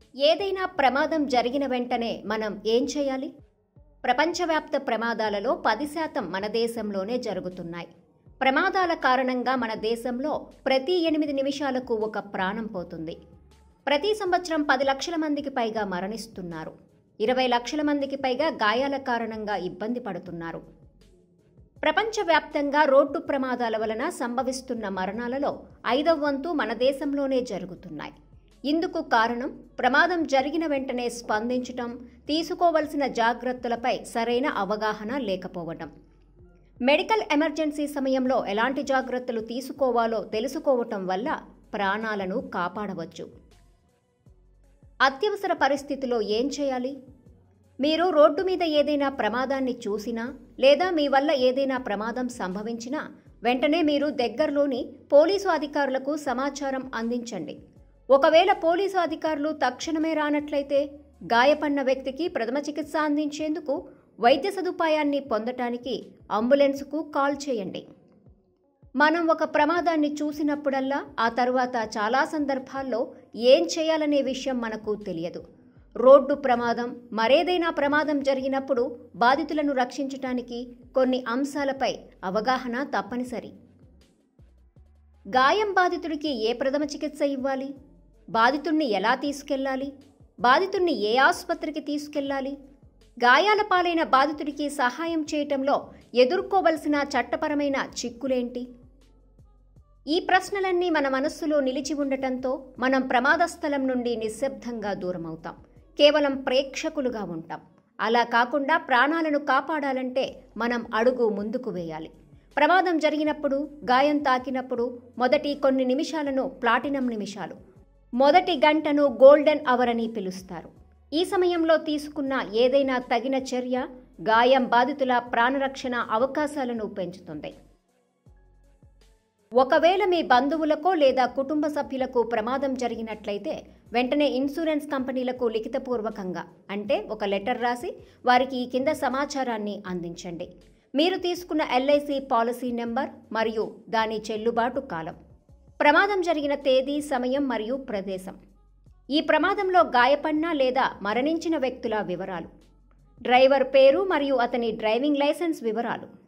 ఏదైనా ప్రమాదం జరిగిన వెంటనే మనం ఏం చేయాలి ప్రపంచవ్యాప్త ప్రమాదాలలో పది శాతం మన దేశంలోనే జరుగుతున్నాయి ప్రమాదాల కారణంగా మన దేశంలో ప్రతి ఎనిమిది నిమిషాలకు ఒక ప్రాణం పోతుంది ప్రతి సంవత్సరం పది లక్షల మందికి పైగా మరణిస్తున్నారు ఇరవై లక్షల మందికి పైగా గాయాల కారణంగా ఇబ్బంది పడుతున్నారు ప్రపంచవ్యాప్తంగా రోడ్డు ప్రమాదాల వలన సంభవిస్తున్న మరణాలలో ఐదవ వంతు మన దేశంలోనే జరుగుతున్నాయి ఇందుకు కారణం ప్రమాదం జరిగిన వెంటనే స్పందించటం తీసుకోవలసిన జాగ్రత్తలపై సరైన అవగాహన లేకపోవటం మెడికల్ ఎమర్జెన్సీ సమయంలో ఎలాంటి జాగ్రత్తలు తీసుకోవాలో తెలుసుకోవటం వల్ల ప్రాణాలను కాపాడవచ్చు అత్యవసర పరిస్థితిలో ఏం చేయాలి మీరు రోడ్డు మీద ఏదైనా ప్రమాదాన్ని చూసినా లేదా మీ వల్ల ఏదైనా ప్రమాదం సంభవించినా వెంటనే మీరు దగ్గరలోని పోలీసు అధికారులకు సమాచారం అందించండి ఒకవేళ పోలీసు అధికారులు తక్షణమే రానట్లయితే గాయపడిన వ్యక్తికి ప్రథమ చికిత్స అందించేందుకు వైద్య సదుపాయాన్ని పొందటానికి అంబులెన్స్కు కాల్ చేయండి మనం ఒక ప్రమాదాన్ని చూసినప్పుడల్లా ఆ తర్వాత చాలా సందర్భాల్లో ఏం చేయాలనే విషయం మనకు తెలియదు రోడ్డు ప్రమాదం మరేదైనా ప్రమాదం జరిగినప్పుడు బాధితులను రక్షించటానికి కొన్ని అంశాలపై అవగాహన తప్పనిసరి గాయం బాధితుడికి ఏ ప్రథమ చికిత్స ఇవ్వాలి బాధితుణ్ణి ఎలా తీసుకెళ్లాలి బాధితుణ్ణి ఏ ఆసుపత్రికి తీసుకెళ్లాలి గాయాల పాలైన బాధితుడికి సహాయం చేయటంలో ఎదుర్కోవలసిన చట్టపరమైన చిక్కులేంటి ఈ ప్రశ్నలన్నీ మన మనస్సులో నిలిచి ఉండటంతో మనం ప్రమాద స్థలం నుండి నిశ్శబ్దంగా దూరమవుతాం కేవలం ప్రేక్షకులుగా ఉంటాం అలా కాకుండా ప్రాణాలను కాపాడాలంటే మనం అడుగు ముందుకు వేయాలి ప్రమాదం జరిగినప్పుడు గాయం తాకినప్పుడు మొదటి కొన్ని నిమిషాలను ప్లాటినం నిమిషాలు మొదటి గంటను గోల్డెన్ అవర్ అని పిలుస్తారు ఈ సమయంలో తీసుకున్న ఏదైనా తగిన చర్య గాయం బాధితుల ప్రాణరక్షణ అవకాశాలను పెంచుతుంది ఒకవేళ మీ బంధువులకో లేదా కుటుంబ సభ్యులకు ప్రమాదం జరిగినట్లయితే వెంటనే ఇన్సూరెన్స్ కంపెనీలకు లిఖితపూర్వకంగా అంటే ఒక లెటర్ రాసి వారికి ఈ కింద సమాచారాన్ని అందించండి మీరు తీసుకున్న ఎల్ఐసి పాలసీ నెంబర్ మరియు దాని చెల్లుబాటు కాలం ప్రమాదం జరిగిన తేదీ సమయం మరియు ప్రదేశం ఈ ప్రమాదంలో గాయపడిన లేదా మరణించిన వ్యక్తుల వివరాలు డ్రైవర్ పేరు మరియు అతని డ్రైవింగ్ లైసెన్స్ వివరాలు